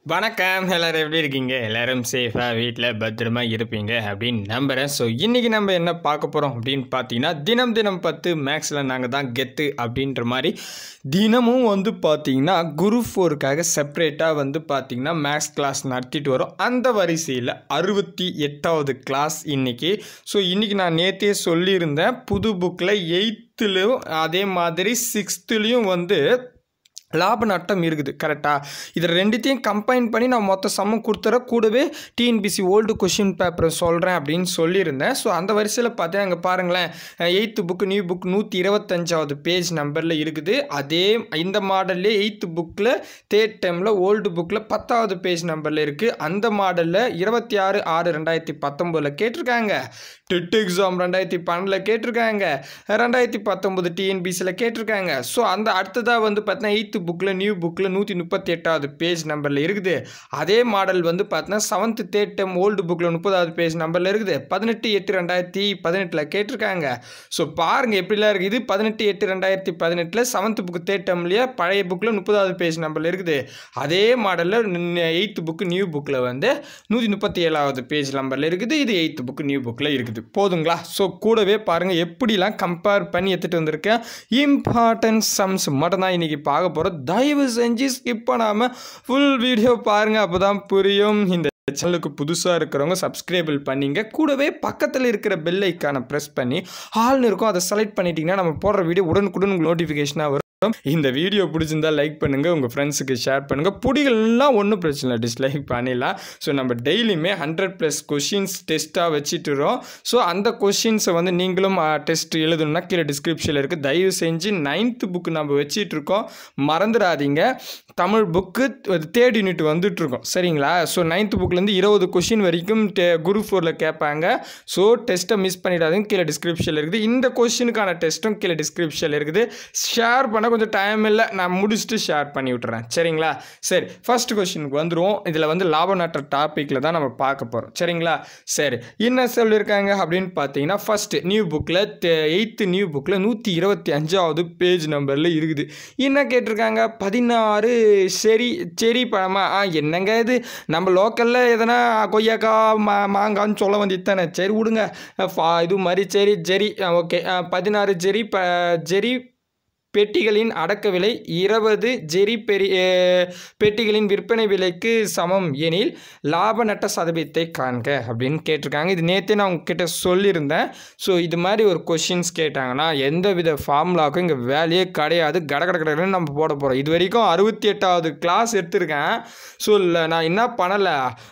வணக்கம் எல்லாரும் எப்படி இருக்கீங்க எல்லாரும் சேஃபாக வீட்டில் பத்திரமா இருப்பீங்க அப்படின்னு நம்புகிறேன் ஸோ இன்றைக்கி நம்ம என்ன பார்க்க போகிறோம் அப்படின்னு பார்த்தீங்கன்னா தினம் தினம் பத்து மேக்ஸில் நாங்கள் தான் கெத்து அப்படின்ற மாதிரி தினமும் வந்து பார்த்தீங்கன்னா குரு ஃபோருக்காக செப்ரேட்டாக வந்து பார்த்தீங்கன்னா மேக்ஸ் கிளாஸ் நடத்திட்டு வரோம் அந்த வரிசையில் அறுபத்தி எட்டாவது கிளாஸ் இன்றைக்கி ஸோ இன்றைக்கி நான் நேற்றே சொல்லியிருந்தேன் புது புக்கில் எயித்துலேயும் அதே மாதிரி சிக்ஸ்த்துலேயும் வந்து லாப நட்டம் இருக்குது கரெக்டாக இது ரெண்டுத்தையும் கம்பைன் பண்ணி நான் மொத்த சம்மம் கொடுத்துற கூடவே டிஎன்பிசி ஓல்டு கொஷின் பேப்பரை சொல்கிறேன் அப்படின்னு சொல்லியிருந்தேன் ஸோ அந்த வரிசையில் பார்த்தேன் அங்கே பாருங்களேன் எயித்து புக்கு நியூ புக் நூற்றி இருபத்தஞ்சாவது பேஜ் நம்பரில் இருக்குது அதே இந்த மாடல்லே எயித்து புக்கில் தேர்ட் டைமில் ஓல்டு புக்கில் பத்தாவது பேஜ் நம்பரில் இருக்குது அந்த மாடலில் இருபத்தி ஆறு ஆறு ரெண்டாயிரத்தி பத்தொம்போதில் கேட்டிருக்காங்க டெட் எக்ஸாம் ரெண்டாயிரத்தி பன்னெண்டில் கேட்டிருக்காங்க ரெண்டாயிரத்தி பத்தொம்போது டிஎன்பிசியில் கேட்டிருக்காங்க ஸோ அந்த அடுத்ததாக வந்து பார்த்தீங்கன்னா எயித்து புக்கில் நியூ புக்கில் நூற்றி முப்பத்தி எட்டாவது பேஜ் நம்பரில் இருக்குது அதே மாடல் வந்து பார்த்தீங்கன்னா செவன்த்து தேர்ட் டைம் ஓல்டு புக்கில் முப்பதாவது பேஜ் நம்பரில் இருக்குது பதினெட்டு எட்டு ரெண்டாயிரத்தி பதினெட்டில் கேட்டிருக்காங்க ஸோ பாருங்கள் எப்படிலாம் இருக்குது இது பதினெட்டு எட்டு ரெண்டாயிரத்தி பதினெட்டில் செவன்த்து புக்கு தேர்ட் டைம்லேயே பழைய புக்கில் முப்பதாவது பேஜ் நம்பரில் இருக்குது அதே மாடலில் எயித்து புக்கு நியூ புக்கில் வந்து நூற்றி முப்பத்தி ஏழாவது பேஜ் நம்பரில் இருக்குது இது எயித்து புக்கு நியூ புக்கில் இருக்குது போதுங்களா ஸோ கூடவே பாருங்கள் எப்படிலாம் கம்பேர் பண்ணி எடுத்துகிட்டு வந்திருக்கேன் இம்பார்ட்டன்ட் சம்ஸ் மட்டும் தான் இன்றைக்கி பார்க்க போகிறோம் தயவு செஞ்சு ஸ்கிப் பண்ணாமல் ஃபுல் வீடியோ பாருங்கள் அப்போ தான் புரியும் இந்த சேனலுக்கு புதுசாக இருக்கிறவங்க சப்ஸ்கிரைபிள் பண்ணிங்க கூடவே பக்கத்தில் இருக்கிற பெல் ஐக்கானை ப்ரெஸ் பண்ணி ஆள்னு இருக்கும் அதை செலக்ட் பண்ணிட்டீங்கன்னா நம்ம போடுற வீடியோ உடனுக்குடன் உங்களுக்கு நோட்டிஃபிகேஷனாக வரும் இந்த வீடியோ பிடிச்சிருந்தா லைக் பண்ணுங்கள் உங்கள் ஃப்ரெண்ட்ஸுக்கு ஷேர் பண்ணுங்கள் பிடிக்கலாம் ஒன்றும் பிரச்சனை இல்லை டிஸ்லைக் பண்ணிடலாம் ஸோ நம்ம டெய்லியுமே ஹண்ட்ரட் ப்ளஸ் கொஷின்ஸ் டெஸ்ட்டாக வச்சுட்டுறோம் ஸோ அந்த கொஷின்ஸை வந்து நீங்களும் டெஸ்ட் எழுதணும்னா கீழே டிஸ்கிரிப்ஷனில் இருக்குது தயவு செஞ்சு நைன்த்து புக்கு நம்ம வச்சிட்ருக்கோம் மறந்துடாதீங்க தமிழ் புக்கு தேர்ட் யூனிட் வந்துட்டுருக்கோம் சரிங்களா ஸோ நைன்த்து புக்லேருந்து இருபது கொஷின் வரைக்கும் டே குரு ஃபோரில் கேட்பாங்க ஸோ டெஸ்ட்டை மிஸ் பண்ணிடாதீங்க கீழே டிஸ்கிரிப்ஷனில் இருக்குது இந்த கொஷினுக்கான டெஸ்ட்டும் கீழே டிஸ்கிரிப்ஷனில் இருக்குது ஷேர் பண்ண கொஞ்சம் டைம் இல்லை நான் முடிச்சுட்டு ஷேர் பண்ணி விட்டுறேன் சரிங்களா சரி ஃபர்ஸ்ட் கொஷினுக்கு வந்துடுவோம் இதில் வந்து லாப நாட்ட டாப்பிக்கில் தான் நம்ம பார்க்க போகிறோம் சரிங்களா சரி என்ன சொல்லியிருக்காங்க அப்படின்னு பார்த்தீங்கன்னா ஃபஸ்ட்டு நியூ புக்கில் எயித்து நியூ புக்கில் நூற்றி இருபத்தி அஞ்சாவது பேஜ் நம்பரில் இருக்குது என்ன கேட்டிருக்காங்க பதினாறு செரி செரி பழமா ஆ என்னங்க இது நம்ம லோக்கலில் எதனா கொய்யாக்கா மா மாங்கான்னு சொல்ல வேண்டியது தானே சரி விடுங்க ஃபா இது மாதிரி சரி ஜெரி ஓகே பதினாறு ஜெரி ப ஜெரி பெட்டிகளின் அடக்க விலை இருபது ஜெரி பெரி பெட்டிகளின் விற்பனை விலைக்கு சமம் எனில் லாப நட்ட சதவீதத்தை காண்க அப்படின்னு கேட்டிருக்காங்க இது நேற்றே நான் உங்ககிட்ட சொல்லியிருந்தேன் ஸோ இது மாதிரி ஒரு கொஷின்ஸ் கேட்டாங்கன்னா எந்த வித ஃபார்முலாவுக்கும் இங்கே வேலையே கிடையாது கட கட கடன்னு நம்ம போட போகிறோம் இது வரைக்கும் அறுபத்தி எட்டாவது கிளாஸ் எடுத்திருக்கேன் ஸோ இல்லை நான் என்ன பண்ணலை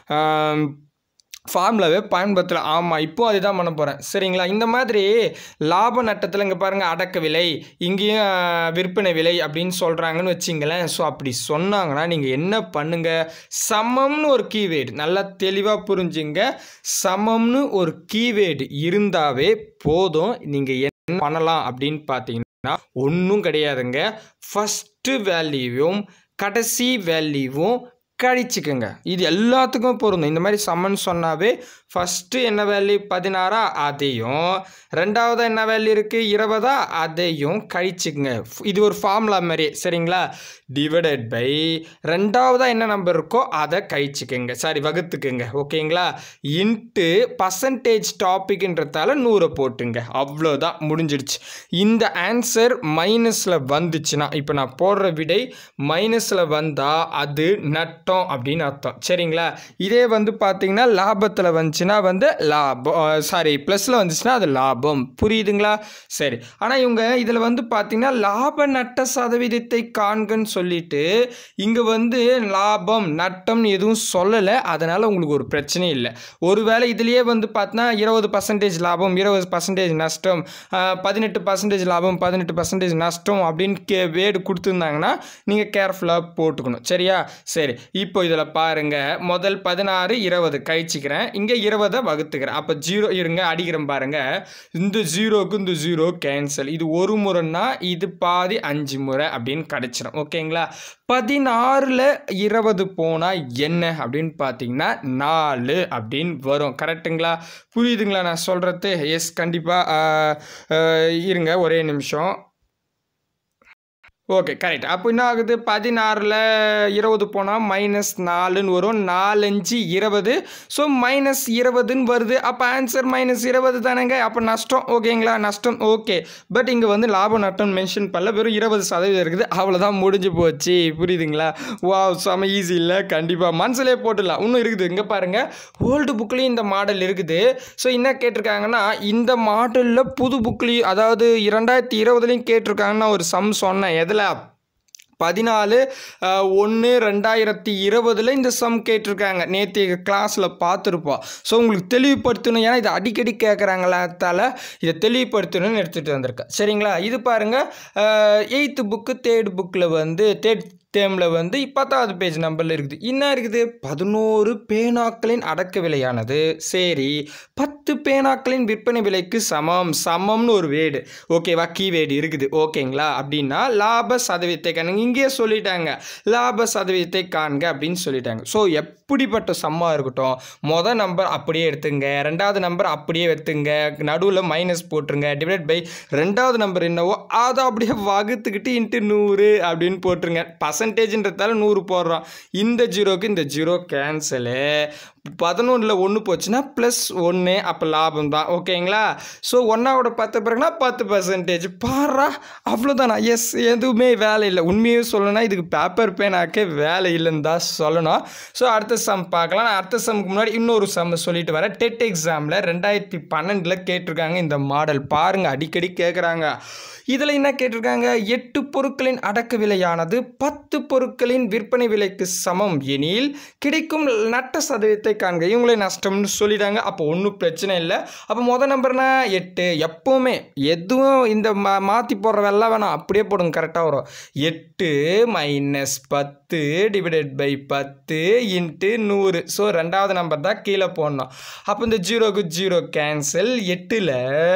ஃபார்முலாவே பயன்படுத்தல ஆமாம் இப்போது அதுதான் பண்ண போகிறேன் சரிங்களா இந்த மாதிரி லாப நட்டத்தில் இங்கே பாருங்கள் அடக்க விலை இங்கேயும் விற்பனை விலை அப்படின்னு சொல்கிறாங்கன்னு வச்சிங்களேன் ஸோ அப்படி சொன்னாங்கன்னா நீங்கள் என்ன பண்ணுங்கள் சமம்னு ஒரு கீவேர்டு நல்லா தெளிவாக புரிஞ்சுங்க சமம்னு ஒரு கீவேர்டு இருந்தாவே போதும் நீங்கள் என்ன பண்ணலாம் அப்படின்னு பார்த்தீங்கன்னா ஒன்றும் கிடையாதுங்க ஃபஸ்ட்டு வேல்யூவும் கடைசி வேல்யூவும் கழிச்சுக்குங்க இது எல்லாத்துக்கும் பொருந்தும் இந்த மாதிரி சம்மன் சொன்னாவே ஃபஸ்ட்டு என்ன வேல்யூ பதினாறா அதையும் ரெண்டாவது என்ன வேல்யூ இருக்குது இருபதா அதையும் கழிச்சுக்குங்க இது ஒரு ஃபார்முலா மாதிரி சரிங்களா டிவைடட் பை ரெண்டாவதாக என்ன நம்பர் இருக்கோ அதை கழிச்சுக்குங்க சாரி வகுத்துக்குங்க ஓகேங்களா இன்ட்டு பர்சன்டேஜ் டாபிக்ன்றதால நூறை போட்டுங்க அவ்வளோதான் முடிஞ்சிடுச்சு இந்த ஆன்சர் மைனஸில் வந்துச்சுன்னா இப்போ நான் போடுற விடை மைனஸில் வந்தால் அது நட் நட்டம் அப்படின்னு அர்த்தம் சரிங்களா இதே வந்து பார்த்தீங்கன்னா லாபத்தில் வந்துச்சுன்னா வந்து லாபம் சாரி ப்ளஸில் வந்துச்சுன்னா அது லாபம் புரியுதுங்களா சரி ஆனால் இவங்க இதில் வந்து பார்த்தீங்கன்னா லாப நட்ட சதவீதத்தை காண்கன்னு சொல்லிட்டு இங்கே வந்து லாபம் நட்டம்னு எதுவும் சொல்லலை அதனால் உங்களுக்கு ஒரு பிரச்சனை இல்லை ஒருவேளை இதுலேயே வந்து பார்த்தீங்கன்னா இருபது பர்சன்டேஜ் லாபம் இருபது பர்சன்டேஜ் நஷ்டம் பதினெட்டு பர்சன்டேஜ் லாபம் பதினெட்டு பர்சன்டேஜ் நஷ்டம் அப்படின்னு கே வேடு கொடுத்துருந்தாங்கன்னா நீங்கள் கேர்ஃபுல்லாக போட்டுக்கணும் சரியா சரி இப்போ இதில் பாருங்கள் முதல் பதினாறு இருபது கழிச்சிக்கிறேன் இங்கே இருபதை வகுத்துக்கிறேன் அப்போ ஜீரோ இருங்க அடிக்கிறேன் பாருங்கள் இந்த ஜீரோக்கு இந்த ஜீரோ கேன்சல் இது ஒரு முறைன்னா இது பாதி அஞ்சு முறை அப்படின்னு கிடச்சிரும் ஓகேங்களா பதினாறில் இருபது போனால் என்ன அப்படின்னு பார்த்தீங்கன்னா நாலு அப்படின்னு வரும் கரெக்டுங்களா புரியுதுங்களா நான் சொல்கிறது எஸ் கண்டிப்பாக இருங்க ஒரே நிமிஷம் ஓகே கரெக்ட் அப்போ என்ன ஆகுது பதினாறில் இருபது போனால் மைனஸ் நாலுன்னு வரும் நாலஞ்சு இருபது ஸோ மைனஸ் இருபதுன்னு வருது அப்போ ஆன்சர் மைனஸ் இருபது தானேங்க அப்போ நஷ்டம் ஓகேங்களா நஷ்டம் ஓகே பட் இங்கே வந்து லாபம் நட்டம் மென்ஷன் பண்ணல வெறும் இருபது சதவீதம் இருக்குது அவ்வளோதான் முடிஞ்சு போச்சு புரியுதுங்களா வா செம ஈஸி இல்லை கண்டிப்பாக மனசுலேயே போட்டுடலாம் இன்னும் இருக்குது இங்கே பாருங்கள் ஓல்டு புக்லேயும் இந்த மாடல் இருக்குது ஸோ என்ன கேட்டிருக்காங்கன்னா இந்த மாடலில் புது புக்லேயும் அதாவது இரண்டாயிரத்தி இருபதுலேயும் கேட்டிருக்காங்கன்னா ஒரு சம் சொன்னேன் எதில் பதினாலு ஒன்று ரெண்டாயிரத்தி இருபதில் இந்த சம் கேட்டிருக்காங்க நேற்று கிளாஸில் பார்த்துருப்போம் ஸோ உங்களுக்கு தெளிவுபடுத்தணும் ஏன்னா இதை அடிக்கடி கேட்குறாங்களாத்தால இதை தெளிவுபடுத்தணும்னு எடுத்துகிட்டு வந்திருக்கேன் சரிங்களா இது பாருங்கள் எயித்து புக்கு தேர்ட் புக்கில் வந்து தேர்ட் டேமில் வந்து பத்தாவது பேஜ் நம்பரில் இருக்குது என்ன இருக்குது பதினோரு பேனாக்களின் அடக்க விலையானது சரி பத்து பேனாக்களின் விற்பனை விலைக்கு சமம் சமம்னு ஒரு வேடு ஓகேவா கீவேடு இருக்குது ஓகேங்களா அப்படின்னா லாப சதவீதத்தை காணுங்க இங்கேயே சொல்லிட்டாங்க லாப சதவீதத்தை காண்க அப்படின்னு சொல்லிட்டாங்க ஸோ எப்படிப்பட்ட சம்மா இருக்கட்டும் மொதல் நம்பர் அப்படியே எடுத்துங்க ரெண்டாவது நம்பர் அப்படியே எடுத்துங்க நடுவில் மைனஸ் போட்டுருங்க டிவைட் பை ரெண்டாவது நம்பர் என்னவோ அதை அப்படியே வகுத்துக்கிட்டு இன்ட்டு நூறு அப்படின்னு போட்டுருங்க பர்சன்டேஜ்ன்றதால நூறு போடுறோம் இந்த ஜீரோக்கு இந்த ஜீரோ கேன்சலு பதினொன்றில் ஒன்று போச்சுன்னா ப்ளஸ் ஒன்று அப்போ லாபம் தான் ஓகேங்களா ஸோ ஒன்றாவோட பத்து பிறகுனா பத்து பர்சன்டேஜ் பாரா அவ்வளோதானா எஸ் எதுவுமே வேலை இல்லை உண்மையே சொல்லணும்னா இதுக்கு பேப்பர் பேனாக்கே வேலை இல்லைன்னு தான் சொல்லணும் ஸோ அடுத்த சம் பார்க்கலாம் நான் அடுத்த சம்க்கு முன்னாடி இன்னொரு சம் சொல்லிட்டு வரேன் டெட் எக்ஸாமில் ரெண்டாயிரத்தி பன்னெண்டில் கேட்டிருக்காங்க இந்த மாடல் பாருங்கள் அடிக்கடி கேட்குறாங்க இதில் என்ன கேட்டிருக்காங்க எட்டு பொருட்களின் அடக்க விலையானது பத்து பொருட்களின் விற்பனை விலைக்கு சமம் எனில் கிடைக்கும் நட்ட சதவீதத்தை காண்க இவங்களே நஷ்டம்னு சொல்லிட்டாங்க அப்போ ஒன்றும் பிரச்சனை இல்லை அப்போ மொதல் நம்பர்னா எட்டு எப்போவுமே எதுவும் இந்த மா மாற்றி போடுற வெள்ளம் வேணாம் அப்படியே போடுங்க கரெக்டாக வரும் எட்டு மைனஸ் பத்து டிவைடட் பை பத்து இன்ட்டு நூறு ஸோ ரெண்டாவது நம்பர் தான் கீழே போடணும் அப்போ இந்த ஜீரோக்கு ஜீரோ கேன்சல் எட்டில்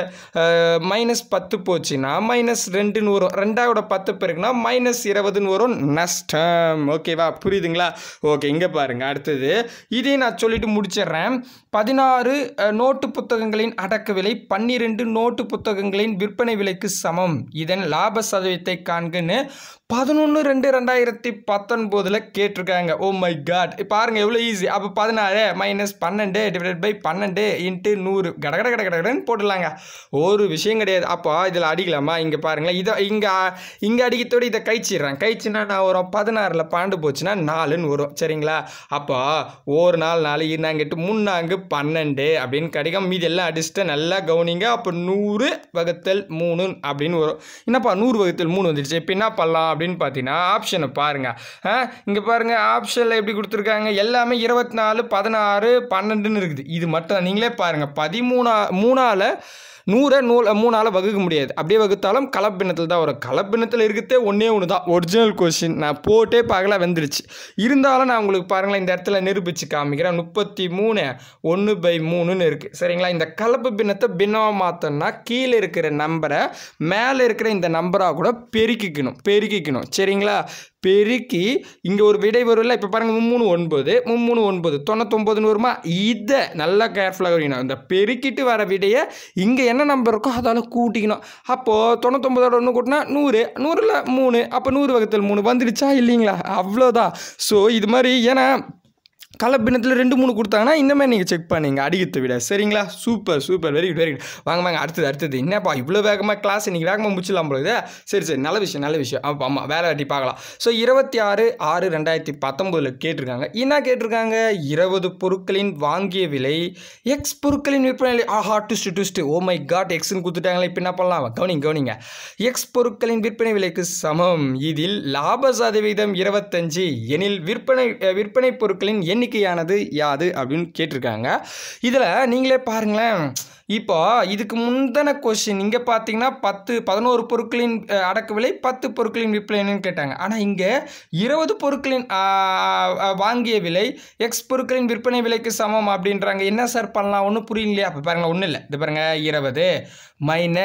மைனஸ் பத்து போச்சுன்னா மைனஸ் ரெண்டுன்னு வரும் ரெண்டாவோட பத்து பேருக்குன்னா மைனஸ் இருபதுன்னு வரும் நஷ்டம் ஓகேவா புரியுதுங்களா ஓகே இங்கே பாருங்கள் அடுத்தது இதையும் நான் சொல்லிட்டு முடிச்சிடுறேன் பதினாறு அஹ், நோட்டு புத்தகங்களின் அடக்க விலை பன்னிரெண்டு நோட்டு புத்தகங்களின் விற்பனை விலைக்கு சமம் இதன் லாப சதவீதத்தை காண்கன்னு பதினொன்று ரெண்டு ரெண்டாயிரத்தி பத்தொன்பதில் கேட்டிருக்காங்க ஓ மை காட் பாருங்கள் எவ்வளோ ஈஸி அப்போ பதினாறு மைனஸ் பன்னெண்டு டிவைட் பை பன்னெண்டு இன்ட்டு நூறு கடகட கட கடகடன்னு போட்டுடலாங்க ஒரு விஷயம் கிடையாது அப்போ இதில் அடிக்கலாமா இங்கே பாருங்களேன் இதை இங்கே இங்கே அடிக்கிறதோட இதை கைச்சிடுறேன் கைச்சின்னா நான் வரும் பதினாறில் பன்னெண்டு போச்சுன்னா நாலுன்னு வரும் சரிங்களா அப்போ ஒரு நாள் நாலு இருந்தாங்கிட்டு முன்னாங்கு பன்னெண்டு அப்படின்னு கிடைக்கும் மீதி எல்லாம் அடிச்சுட்டு நல்லா கவனிங்க அப்போ நூறு வகுத்தல் மூணு அப்படின்னு வரும் என்னப்பா நூறு வகுத்தல் மூணு வந்துடுச்சு இப்போ என்ன பண்ணலாம் அப்படின்னு பார்த்தீங்கன்னா ஆப்ஷனை பாருங்கள் இங்கே பாருங்கள் ஆப்ஷனில் எப்படி கொடுத்துருக்காங்க எல்லாமே இருபத்தி நாலு பதினாறு பன்னெண்டுன்னு இருக்குது இது மட்டும் தான் நீங்களே பாருங்கள் பதிமூணா மூணால் நூறை நூல் மூணால் வகுக்க முடியாது அப்படியே வகுத்தாலும் கலப்பினத்தில் தான் வரும் கலப்பினத்தில் இருக்கிறதே ஒன்றே ஒன்று தான் ஒரிஜினல் கொஷின் நான் போட்டே பார்க்கல வந்துருச்சு இருந்தாலும் நான் உங்களுக்கு பாருங்களேன் இந்த இடத்துல நிரூபித்து காமிக்கிறேன் முப்பத்தி மூணு ஒன்று பை மூணுன்னு இருக்குது சரிங்களா இந்த கலப்பு பின்னத்தை பின்னமாக மாற்றோம்னா கீழே இருக்கிற நம்பரை மேலே இருக்கிற இந்த நம்பராக கூட பெருக்கிக்கணும் பெருக்கிக்கணும் சரிங்களா பெருக்கி இங்கே ஒரு விடை வரும்ல இப்போ பாருங்கள் மும்மூணு ஒன்பது மும்மூணு ஒன்பது தொண்ணூத்தொம்பதுன்னு வருமா இதை நல்லா கேர்ஃபுல்லாக கவனிக்கணும் இந்த பெருக்கிட்டு வர விடையை இங்கே என்ன நம்பர் இருக்கோ அதால் கூட்டிக்கணும் அப்போது தொண்ணூத்தொம்பதோட ஒன்று கூட்டினா நூறு நூறில் மூணு அப்போ நூறு வகுத்தல் மூணு வந்துடுச்சா இல்லைங்களா அவ்வளோதான் ஸோ இது மாதிரி ஏன்னா கலப்பினத்தில் ரெண்டு மூணு கொடுத்தாங்கன்னா இந்த மாதிரி நீங்கள் செக் பண்ணீங்க அடிக்கிறத விட சரிங்களா super super very good very good வாங்க வாங்க அடுத்தது அடுத்தது என்னப்பா இவ்வளோ வேகமாக கிளாஸ் இன்றைக்கி வேகமாக முடிச்சிடலாம் பொழுது சரி சரி நல்ல விஷயம் நல்ல விஷயம் அப்போ ஆமாம் வேலை வாட்டி பார்க்கலாம் ஸோ இருபத்தி ஆறு ஆறு ரெண்டாயிரத்தி பத்தொம்போதில் கேட்டிருக்காங்க என்ன கேட்டிருக்காங்க இருபது பொருட்களின் வாங்கிய விலை எக்ஸ் பொருட்களின் விற்பனை விலை ஆஹா டுஸ்ட்டு டுஸ்ட்டு ஓ மை காட் எக்ஸ்னு கொடுத்துட்டாங்களே இப்போ என்ன பண்ணலாம் கவனிங்க கவனிங்க எக்ஸ் பொருட்களின் விற்பனை விலைக்கு சமம் இதில் லாப சதவீதம் இருபத்தஞ்சு எனில் விற்பனை அஹ், விற்பனை பொருட்களின் எண்ணிக்கையானது யாது அப்படின்னு கேட்டிருக்காங்க இதில் நீங்களே பாருங்களேன் இப்போ இதுக்கு முந்தின கொஷின் இங்கே பார்த்தீங்கன்னா பத்து பதினோரு பொருட்களின் அஹ், அடக்க விலை பத்து பொருட்களின் விற்பனைன்னு கேட்டாங்க ஆனால் இங்கே இருபது பொருட்களின் ஆஹ், ஆஹ், வாங்கிய விலை எக்ஸ் பொருட்களின் விற்பனை விலைக்கு சமம் அப்படின்றாங்க என்ன சார் பண்ணலாம் ஒன்றும் புரியலையா அப்போ பாருங்களேன் ஒன்றும் இல்லை இது பாருங்க இருபது minus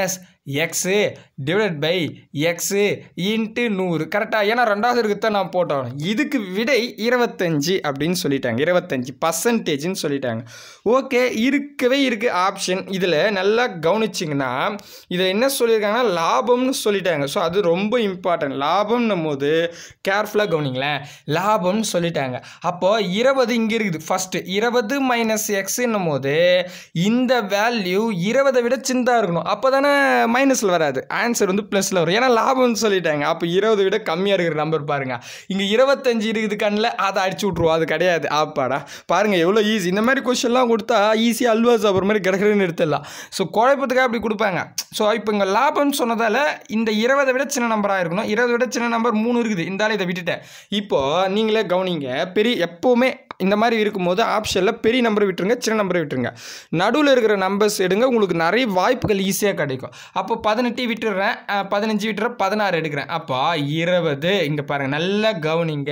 x divide by x into நூறு கரெக்டாக ஏன்னா ரெண்டாவது இருக்கு தான் நான் போட்டோம் இதுக்கு விடை இருபத்தஞ்சி அப்படின்னு சொல்லிட்டாங்க இருபத்தஞ்சி பர்சன்டேஜ்னு சொல்லிட்டாங்க ஓகே இருக்கவே இருக்குது ஆப்ஷன் இதில் நல்லா கவனிச்சிங்கன்னா இதில் என்ன சொல்லியிருக்காங்கன்னா லாபம்னு சொல்லிட்டாங்க ஸோ அது ரொம்ப இம்பார்ட்டன்ட் லாபம்னும் போது கேர்ஃபுல்லாக கவனிங்களேன் லாபம்னு சொல்லிட்டாங்க அப்போது இருபது இங்கே இருக்குது ஃபஸ்ட்டு இருபது மைனஸ் எக்ஸுன்னும் போது இந்த வேல்யூ இருபதை விட சின்னதாக இருக்கணும் அப்போ தானே மைனஸில் வராது ஆன்சர் வந்து ப்ளஸில் வரும் ஏன்னா லாபம்னு சொல்லிட்டாங்க அப்போ இருபது விட கம்மியாக இருக்கிற நம்பர் பாருங்கள் இங்கே இருபத்தஞ்சு இருக்குது கண்ணில் அதை அடிச்சு விட்ருவோம் அது கிடையாது ஆப்பாடா பாருங்கள் எவ்வளோ ஈஸி இந்த மாதிரி கொஷின்லாம் கொடுத்தா ஈஸியாக அல்வா சாப்பிட்ற மாதிரி கிடக்கிறதுன்னு எடுத்துடலாம் ஸோ குழப்பத்துக்காக அப்படி கொடுப்பாங்க ஸோ இப்போ இங்கே லாபம்னு சொன்னதால் இந்த இருபதை விட சின்ன நம்பராக இருக்கணும் இருபதை விட சின்ன நம்பர் மூணு இருக்குது இந்த ஆள் இதை விட்டுட்டேன் இப்போது நீங்களே கவனிங்க பெரிய எப்போவுமே இந்த மாதிரி இருக்கும்போது ஆப்ஷனில் பெரிய நம்பரை விட்டுருங்க சின்ன நம்பரை விட்டுருங்க நடுவில் இருக்கிற நம்பர்ஸ் எடுங்க உங்களுக்கு நிறைய வாய்ப்புகள் ஈஸியாக கிடைக்கும் அப்போ பதினெட்டு விட்டுடுறேன் அஹ், பதினஞ்சு விட்டுறேன் பதினாறு எடுக்கிறேன் அப்போ இருபது இங்கே பாருங்கள் நல்லா கவனிங்க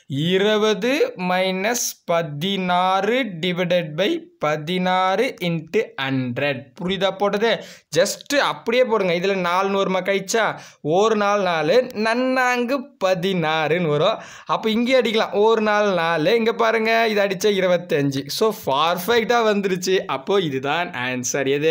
இருபது மைனஸ் பதினாறு டிவைடட் பை பதினாறு இன்ட்டு ஹண்ட்ரட் புரியுதா போட்டது ஜஸ்ட்டு அப்படியே போடுங்க இதில் நாலு நூறுமா கழிச்சா ஒரு நாள் நாலு நன்னாங்கு பதினாறுன்னு வரும் அப்போ இங்கே அடிக்கலாம் ஒரு நாள் நாலு இங்கே பாருங்க இது அடித்தா இருபத்தஞ்சு ஸோ பர்ஃபெக்டாக வந்துருச்சு அப்போது இதுதான் ஆன்சர் எது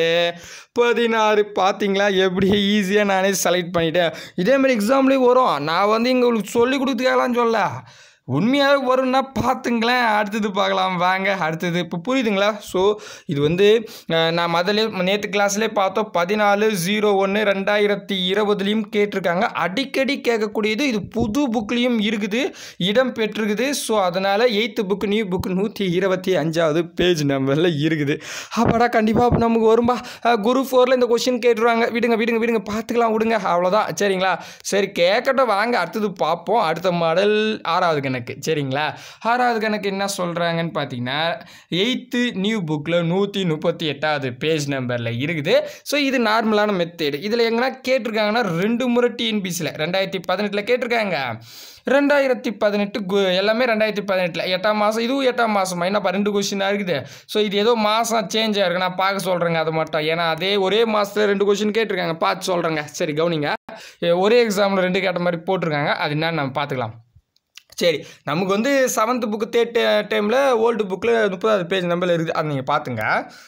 பதினாறு பார்த்தீங்களா எப்படி ஈஸியாக நானே செலக்ட் பண்ணிட்டேன் இதே மாதிரி எக்ஸாம்லேயும் வரும் நான் வந்து இங்கே உங்களுக்கு சொல்லி கொடுத்துக்கலாம் சொல்ல உண்மையாகவே வரும்னா பார்த்துங்களேன் அடுத்தது பார்க்கலாம் வாங்க அடுத்தது இப்போ புரியுதுங்களா ஸோ இது வந்து அஹ், நான் முதல்ல நேற்று கிளாஸ்லேயே பார்த்தோம் பதினாலு ஜீரோ ஒன்று ரெண்டாயிரத்தி இருபதுலேயும் கேட்டிருக்காங்க அடிக்கடி கேட்கக்கூடியது இது புது புக்லேயும் இருக்குது இடம் பெற்றிருக்குது ஸோ அதனால் எயித்து புக் நியூ புக் நூற்றி இருபத்தி அஞ்சாவது பேஜ் நம்பரில் இருக்குது அப்பாடா கண்டிப்பாக நமக்கு வரும்பா அஹ், குரு ஃபோரில் இந்த கொஷின் கேட்டுருவாங்க விடுங்க விடுங்க விடுங்க பார்த்துக்கலாம் விடுங்க அவ்வளோதான் சரிங்களா சரி கேட்கட்டும் வாங்க அடுத்தது பார்ப்போம் அடுத்த மாடல் ஆறாவது கணக்கு சரிங்களா ஆறாவது கணக்கு என்ன சொல்கிறாங்கன்னு பார்த்தீங்கன்னா எயித்து நியூ புக்கில் நூற்றி முப்பத்தி எட்டாவது பேஜ் நம்பரில் இருக்குது ஸோ இது நார்மலான மெத்தேடு இதில் எங்கன்னா கேட்டிருக்காங்கன்னா ரெண்டு முறை டிஎன்பிசியில் ரெண்டாயிரத்தி பதினெட்டில் கேட்டிருக்காங்க ரெண்டாயிரத்தி பதினெட்டு கு- எல்லாமே ரெண்டாயிரத்தி பதினெட்டில் எட்டாம் மாதம் இதுவும் எட்டாம் மாதமா என்னப்பா ரெண்டு கொஷினாக இருக்குது ஸோ இது ஏதோ மாதம் சேஞ்ச் ஆயிருக்கு நான் பார்க்க சொல்கிறேங்க அது மட்டும் ஏன்னா அதே ஒரே மாதத்தில் ரெண்டு கொஷின் கேட்டிருக்காங்க பார்த்து சொல்கிறேங்க சரி கவனிங்க எ, ஒரே எக்ஸாமில் ரெண்டு கேட்ட மாதிரி போட்டிருக்காங்க அது என்னன்னு நம்ம பார்த்துக்கலாம் சரி நமக்கு வந்து செவன்த் புக்கு தேர்ட் டைமில் ஓல்டு புக்கில் முப்பதாவது பேஜ் நம்பரில் இருக்குது அது நீங்கள் பார்த்துங்க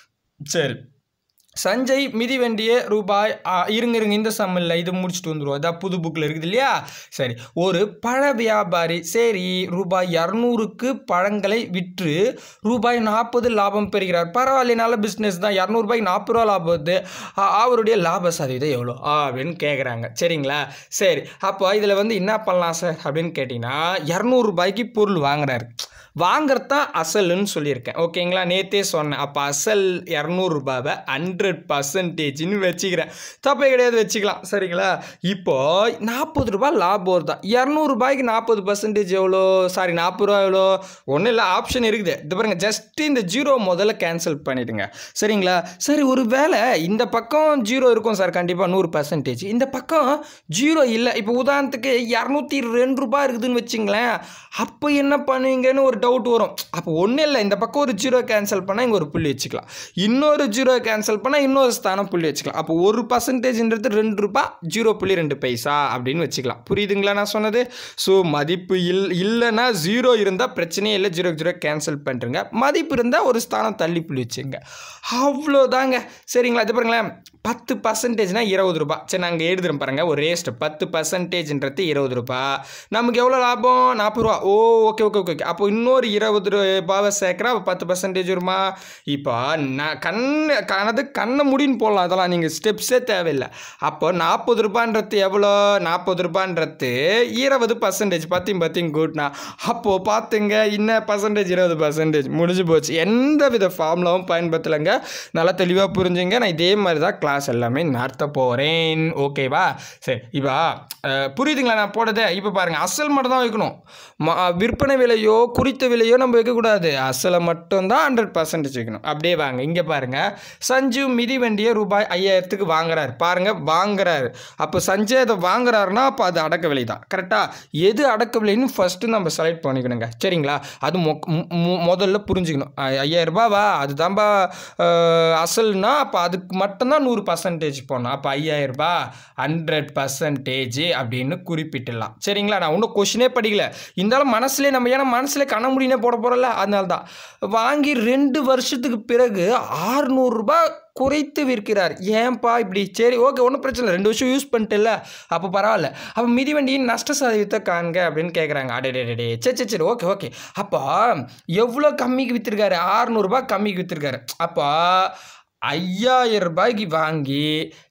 சரி சஞ்சய் மிதிவண்டிய ரூபாய் ஆ, இருங்க இருங்க இந்த சம் இல்லை இது முடிச்சுட்டு வந்துடுவோம் இதான் புது புக்கில் இருக்குது இல்லையா சரி ஒரு பழ வியாபாரி சரி ரூபாய் இரநூறுக்கு பழங்களை விற்று ரூபாய் நாற்பது லாபம் பெறுகிறார் பரவாயில்ல நல்ல பிஸ்னஸ் தான் இரநூறுபாய்க்கு நாற்பது ரூபா லாபம் வருது ஆ, அவருடைய லாப சதவீதம் எவ்வளோ ஆ, அப்படின்னு கேட்குறாங்க சரிங்களா சரி அப்போ இதில் வந்து என்ன பண்ணலாம் சார் அப்படின்னு கேட்டிங்கன்னா இரநூறுபாய்க்கு பொருள் வாங்குறாரு வாங்குறது தான் அசல்னு சொல்லியிருக்கேன் ஓகேங்களா நேத்தே சொன்னேன் அப்போ அசல் இரநூறுபாவை ஹண்ட்ரட் பர்சன்டேஜ்னு வச்சுக்கிறேன் தப்பே கிடையாது வச்சுக்கலாம் சரிங்களா இப்போ நாற்பது ரூபாய் லாபம் வருதா இரநூறுபாய்க்கு நாற்பது பர்சன்டேஜ் எவ்வளோ சாரி நாற்பது ரூபா எவ்வளோ ஒன்றும் இல்லை ஆப்ஷன் இருக்குது இது பாருங்க ஜஸ்ட் இந்த ஜீரோ முதல்ல கேன்சல் பண்ணிடுங்க சரிங்களா சரி ஒரு வேளை இந்த பக்கம் ஜீரோ இருக்கும் சார் கண்டிப்பாக நூறு பர்சன்டேஜ் இந்த பக்கம் ஜீரோ இல்லை இப்போ உதாரணத்துக்கு இரநூத்தி ரெண்டு ரூபாய் இருக்குதுன்னு வச்சுங்களேன் அப்போ என்ன பண்ணுவீங்கன்னு ஒரு டவுட் வரும் அப்போ ஒன்றும் இல்லை இந்த பக்கம் ஒரு ஜீரோ கேன்சல் பண்ணால் இங்கே ஒரு புள்ளி வச்சுக்கலாம் இன்னொரு ஜீரோ கேன்சல் பண்ணால் இன்னொரு ஸ்தானம் புள்ளி வச்சுக்கலாம் அப்போ ஒரு பர்சன்டேஜ்ன்றது ரெண்டு ரூபாய் ஜீரோ புள்ளி ரெண்டு பைசா அப்படின்னு வச்சுக்கலாம் புரியுதுங்களா நான் சொன்னது ஸோ மதிப்பு இல் இல்லைன்னா ஜீரோ இருந்தால் பிரச்சனையே இல்லை ஜீரோ ஜீரோ கேன்சல் பண்ணுறங்க மதிப்பு இருந்தால் ஒரு ஸ்தானம் தள்ளி புள்ளி வச்சுங்க அவ்வளோதாங்க சரிங்களா இது பாருங்களேன் பத்து பர்சன்டேஜ்னா இருபது ரூபாய் சரி நாங்கள் எழுதுறோம் பாருங்க ஒரு ரேஸ்ட் பத்து பர்சன்டேஜ்ன்றது இருபது ரூபாய் நமக்கு எவ்வளோ லாபம் நாற்பது ரூபா ஓ ஓகே ஓகே ஓகே அப்போ இன்னொரு இருபது ரூபாவை சேர்க்குறா அப்போ பத்து பர்சன்டேஜ் வருமா இப்போ நான் கண் கனது கண்ணை முடின்னு போடலாம் அதெல்லாம் நீங்கள் ஸ்டெப்ஸே தேவையில்லை அப்போ நாற்பது ரூபான்றது எவ்வளோ நாற்பது ரூபான்றது இருபது பர்சன்டேஜ் பத்தியும் பத்தியும் கூட்டினா அப்போது பார்த்துங்க இன்ன பர்சன்டேஜ் இருபது பர்சன்டேஜ் முடிஞ்சு போச்சு எந்த வித ஃபார்முலாவும் பயன்படுத்தலைங்க நல்லா தெளிவாக புரிஞ்சுங்க நான் இதே மாதிரி தான் கிளாஸ் எல்லாமே நடத்த போகிறேன் ஓகேவா சரி இப்போ அஹ், புரியுதுங்களா நான் போட்டதே இப்போ பாருங்கள் அசல் மட்டும் தான் வைக்கணும் ம விற்பனை விலையோ குறி கொடுத்த விலையோ நம்ம வைக்கக்கூடாது அசலை மட்டும்தான் ஹண்ட்ரட் பர்சன்டேஜ் வைக்கணும் அப்படியே வாங்க இங்கே பாருங்கள் சஞ்சு மிதிவண்டியை ரூபாய் ஐயாயிரத்துக்கு வாங்குறாரு பாருங்கள் வாங்குறாரு அப்போ சஞ்சய் அதை வாங்குறாருன்னா அப்போ அது அடக்க விலை தான் கரெக்டாக எது அடக்க விலைன்னு ஃபஸ்ட்டு நம்ம செலக்ட் பண்ணிக்கணுங்க சரிங்களா அது மொ மு- மு- முதல்ல புரிஞ்சுக்கணும் ஐ- ஐயாயிரம் ரூபாவா அதுதான்பா அஹ், அசல்னா அப்போ அதுக்கு மட்டும்தான் நூறு பர்சன்டேஜ் போடணும் அப்போ ஐயாயிரம் ரூபாய் ஹண்ட்ரட் பர்சன்டேஜ் அப்படின்னு குறிப்பிட்டுலாம் சரிங்களா நான் இன்னும் கொஷினே படிக்கல இருந்தாலும் மனசுலேயே நம்ம ஏன்னா மனசுல கண்ண முடினே போட போகிறோம்ல அதனால தான் வாங்கி ரெண்டு வருஷத்துக்கு பிறகு ஆறுநூறுபா குறைத்து விற்கிறார் ஏன்பா இப்படி சரி ஓகே ஒன்றும் பிரச்சனை இல்லை ரெண்டு வருஷம் யூஸ் பண்ணிட்டுல அப்போ பரவாயில்ல அப்போ மிதிவண்டியின் நஷ்ட சதவீதத்தை காண்க அப்படின்னு கேட்குறாங்க அடே சரி சரி சரி ஓகே ஓகே அப்போ எவ்வளோ கம்மிக்கு விற்றுருக்காரு ஆறுநூறுபா கம்மிக்கு விற்றுருக்காரு அப்போ ஐயாயிரம் ரூபாய்க்கு வாங்கி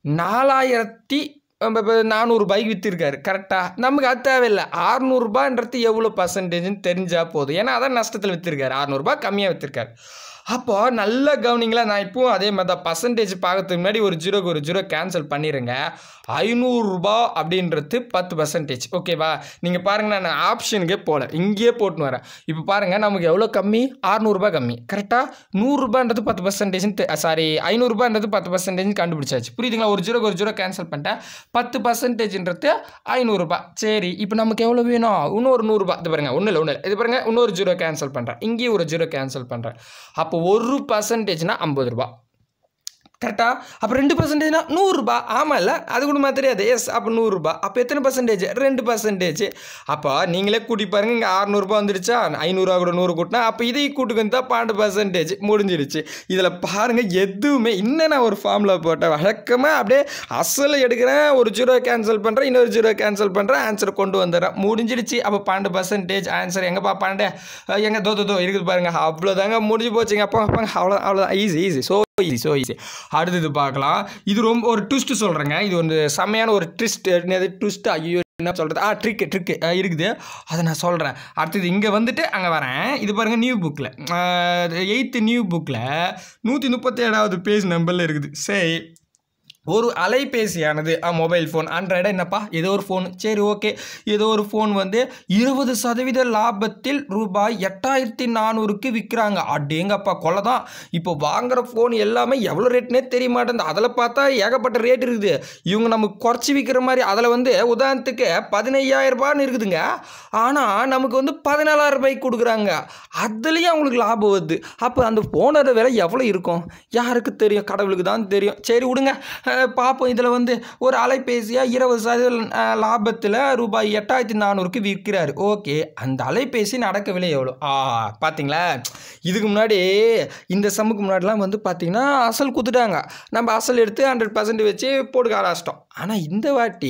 நாலாயிரத்தி நானூறுபாய்க்கு விற்றுருக்காரு கரெக்டாக நமக்கு அது தேவையில்லை ஆறுநூறுபான்றது எவ்வளோ பர்சன்டேஜ்னு தெரிஞ்சால் போதும் ஏன்னா அதான் நஷ்டத்தில் விற்றுருக்காரு ஆறுநூறுபா கம்மியாக விற்றுருக்காரு அப்போ நல்ல கவனிங்களா நான் இப்போவும் அதே மாதிரி தான் பர்சன்டேஜ் பார்க்கறதுக்கு முன்னாடி ஒரு ஜீரோக்கு ஒரு ஜீரோ கேன்சல் பண்ணிடுங்க ஐநூறுரூபா அப்படின்றது பத்து பர்சன்டேஜ் ஓகேவா நீங்கள் பாருங்க நான் ஆப்ஷனுக்கே போகல இங்கேயே போட்டுன்னு வரேன் இப்போ பாருங்கள் நமக்கு எவ்வளோ கம்மி அறநூறுபா கம்மி கரெக்டாக நூறுரூபான்றது பத்து பர்சன்டேஜ்னு சாரி ஐநூறுரூபான்றது பத்து பர்சன்டேஜ் கண்டுபிடிச்சாச்சு புரியுதுங்களா ஒரு ஜீரோக்கு ஒரு ஜீரோ கேன்சல் பண்ணிட்டேன் பத்து பர்சன்டேஜ்ன்றது ஐநூறுரூபா சரி இப்போ நமக்கு எவ்வளோ வேணும் இன்னொரு நூறுரூபா இது பாருங்க ஒன்றும் இல்லை ஒன்றும் இல்லை இது பாருங்க இன்னொரு ஜீரோ கேன்சல் பண்ணுறேன் இங்கேயும் ஒரு ஜீரோ கேன்சல் பண்ணுறேன் அப்போ ஒரு பர்சன்டேஜ்னா ஐம்பது ரூபா கரெக்டாக அப்போ ரெண்டு பர்சன்டேஜ்னா நூறுரூபா ஆமாம் இல்லை அது கூட மாதிரி தெரியாது எஸ் அப்போ நூறுரூபா அப்போ எத்தனை பர்சன்டேஜ் ரெண்டு பர்சன்டேஜ் அப்போ நீங்களே கூட்டி பாருங்க இங்கே அறநூறுபா வந்துடுச்சா ஐநூறுரூவா கூட நூறு கூட்டினா அப்போ இதையும் கூட்டுக்கு வந்தால் பன்னெண்டு பர்சன்டேஜ் முடிஞ்சிடுச்சு இதில் பாருங்கள் எதுவுமே இன்னும் நான் ஒரு ஃபார்மில் போட்டேன் வழக்கமாக அப்படியே அசலை எடுக்கிறேன் ஒரு ஜீரோ கேன்சல் பண்ணுறேன் இன்னொரு ஜீரோ கேன்சல் பண்ணுறேன் ஆன்சர் கொண்டு வந்துடுறேன் முடிஞ்சிடுச்சு அப்போ பன்னெண்டு பர்சன்டேஜ் ஆன்சர் எங்கப்பா பன்னெண்டு எங்கே தோ தோ, தோ இருக்குது பாருங்க அவ்வளோதாங்க முடிஞ்சு போச்சுங்க அப்போ அப்போ அவ்வளோ அவ்வளோதான் easy easy so easy so easy அடுத்தது பார்க்கலாம் இது ரொம்ப ஒரு ட்விஸ்ட் சொல்கிறேங்க இது வந்து செம்மையான ஒரு ட்விஸ்ட் என்னது ட்விஸ்ட் ஐயோ என்ன சொல்கிறது ஆ ட்ரிக்கு ட்ரிக்கு இருக்குது அதை நான் சொல்கிறேன் அடுத்தது இங்கே வந்துட்டு அங்கே வரேன் இது பாருங்கள் நியூ புக்கில் எயித்து நியூ புக்கில் நூற்றி முப்பத்தி ஏழாவது பேஜ் நம்பரில் இருக்குது சரி ஒரு அலைபேசியானது மொபைல் ஃபோன் ஆண்ட்ராய்டா என்னப்பா ஏதோ ஒரு ஃபோன் சரி ஓகே ஏதோ ஒரு ஃபோன் வந்து இருபது சதவீத லாபத்தில் ரூபாய் எட்டாயிரத்தி நானூறுக்கு விற்கிறாங்க அடேங்கப்பா கொலை தான் இப்போ வாங்குற ஃபோன் எல்லாமே எவ்வளோ ரேட்னே தெரிய மாட்டேங்குது அதில் பார்த்தா ஏகப்பட்ட ரேட் இருக்குது இவங்க நமக்கு குறைச்சி விற்கிற மாதிரி அதில் வந்து உதாரணத்துக்கு பதினையாயிரம் ரூபான்னு இருக்குதுங்க ஆனால் நமக்கு வந்து பதினாலாயிரம் ரூபாய்க்கு கொடுக்குறாங்க அதுலேயும் அவங்களுக்கு லாபம் வருது அப்போ அந்த ஃபோனோட விலை எவ்வளோ இருக்கும் யாருக்கு தெரியும் கடவுளுக்கு தான் தெரியும் சரி விடுங்க அஹ் பார்ப்போம் இதில் வந்து ஒரு அலைபேசியாக இருபது சதவீத அஹ், லாபத்தில் ரூபாய் எட்டாயிரத்தி நானூறுக்கு விற்கிறாரு ஓகே அந்த அலைபேசி நடக்க விலை எவ்வளோ ஆ பார்த்தீங்களா இதுக்கு முன்னாடி இந்த சம்முக்கு முன்னாடிலாம் வந்து பார்த்தீங்கன்னா அசல் கொடுத்துட்டாங்க நம்ம அசல் எடுத்து ஹண்ட்ரட் பர்சன்ட் வச்சு போட்டுக்க ஆரம்பிச்சிட்டோம் ஆனால் இந்த வாட்டி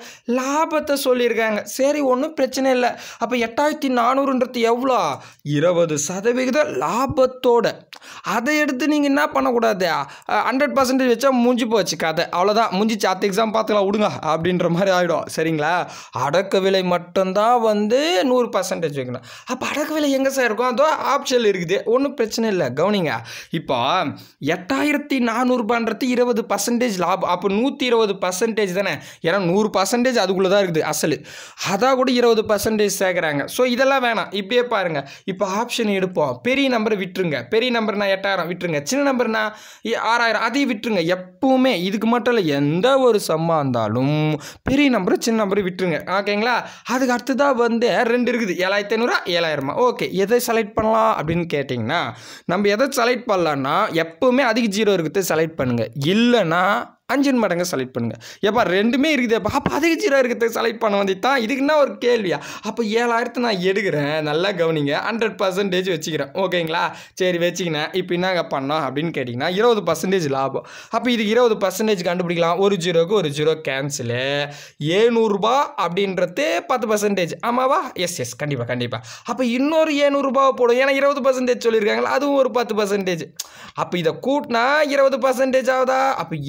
லாபத்தை சொல்லியிருக்காங்க சரி ஒன்றும் பிரச்சனை இல்லை அப்போ எட்டாயிரத்தி நானூறுன்றது எவ்வளோ இருபது சதவிகித லாபத்தோட அதை எடுத்து நீங்கள் என்ன பண்ணக்கூடாது ஹண்ட்ரட் பர்சன்டேஜ் வச்சா முடிஞ்சு போச்சு கதை அவ்வளோதான் முடிஞ்சிச்சு அடுத்த எக்ஸாம் பார்த்துக்கலாம் விடுங்க அப்படின்ற மாதிரி ஆகிடும் சரிங்களா அடக்க விலை மட்டும்தான் வந்து நூறு பர்சன்டேஜ் வைக்கணும் அப்போ அடக்க விலை எங்கே சார் இருக்கும் அதோ ஆப்ஷன் இருக்குது ஒன்றும் பிரச்சனை இல்லை கவனிங்க இப்போ எட்டாயிரத்தி நானூறுபான்றது இருபது பர்சன்டேஜ் லாபம் அப்போ நூற்றி இருபது பர்சன்டேஜ் தானே ஏன்னா நூறு பர்சன்டேஜ் அதுக்குள்ளே தான் இருக்குது அசல் அதான் கூட இருபது பர்சன்டேஜ் சேர்க்குறாங்க ஸோ இதெல்லாம் வேணாம் இப்படியே பாருங்கள் இப்போ ஆப்ஷன் எடுப்போம் பெரிய நம்பரை விட்டுருங்க பெரிய நம்பர்னா எட்டாயிரம் விட்டுருங்க சின்ன நம்பர்னா இ- ஆறாயிரம் அதையும் விட்டுருங்க எப்பவுமே இதுக்கு மட்டும் இல்லை எந்த ஒரு சம்மா இருந்தாலும் பெரிய நம்பர் சின்ன நம்பர் விட்டுருங்க ஓகேங்களா அதுக்கு அடுத்ததாக வந்து ரெண்டு இருக்குது ஏழாயிரத்தி ஐநூறுரூவா ஏழாயிரமா ஓகே எதை செலக்ட் பண்ணலாம் அப்படின்னு கேட்டிங்கன்னா நம்ம எதை செலக்ட் பண்ணலான்னா எப்பவுமே அதிக ஜீரோ இருக்குது செலக்ட் பண்ணுங்கள் இல்லைன்னா அஞ்சு மடங்கு செலக்ட் பண்ணுங்கள் ஏப்பா ரெண்டுமே இருக்குது அப்போ அப்போ அதிக ஜீரோ இருக்கிறது செலக்ட் பண்ண வந்து தான் இதுக்கு என்ன ஒரு கேள்வியா அப்போ ஏழாயிரத்தை நான் எடுக்கிறேன் நல்லா கவனிங்க ஹண்ட்ரட் பர்சன்டேஜ் வச்சுக்கிறேன் ஓகேங்களா சரி வச்சுக்கினேன் இப்போ என்னங்க பண்ணோம் அப்படின்னு கேட்டிங்கன்னா இருபது பர்சன்டேஜ் லாபம் அப்போ இது இருபது பர்சன்டேஜ் கண்டுபிடிக்கலாம் ஒரு ஜீரோக்கு ஒரு ஜீரோ கேன்சலு ஏழ்நூறுபா அப்படின்றது பத்து பர்சன்டேஜ் ஆமாவா எஸ் எஸ் கண்டிப்பாக கண்டிப்பாக அப்போ இன்னொரு ஏழ்நூறுபாவை போடும் ஏன்னா இருபது பர்சன்டேஜ் சொல்லியிருக்காங்களா அதுவும் ஒரு பத்து பர்சன்டேஜ் அப்போ இதை கூட்டினா இருபது பர்சன்டேஜ் ஆகுதா அப்போ ஏழ்நூறு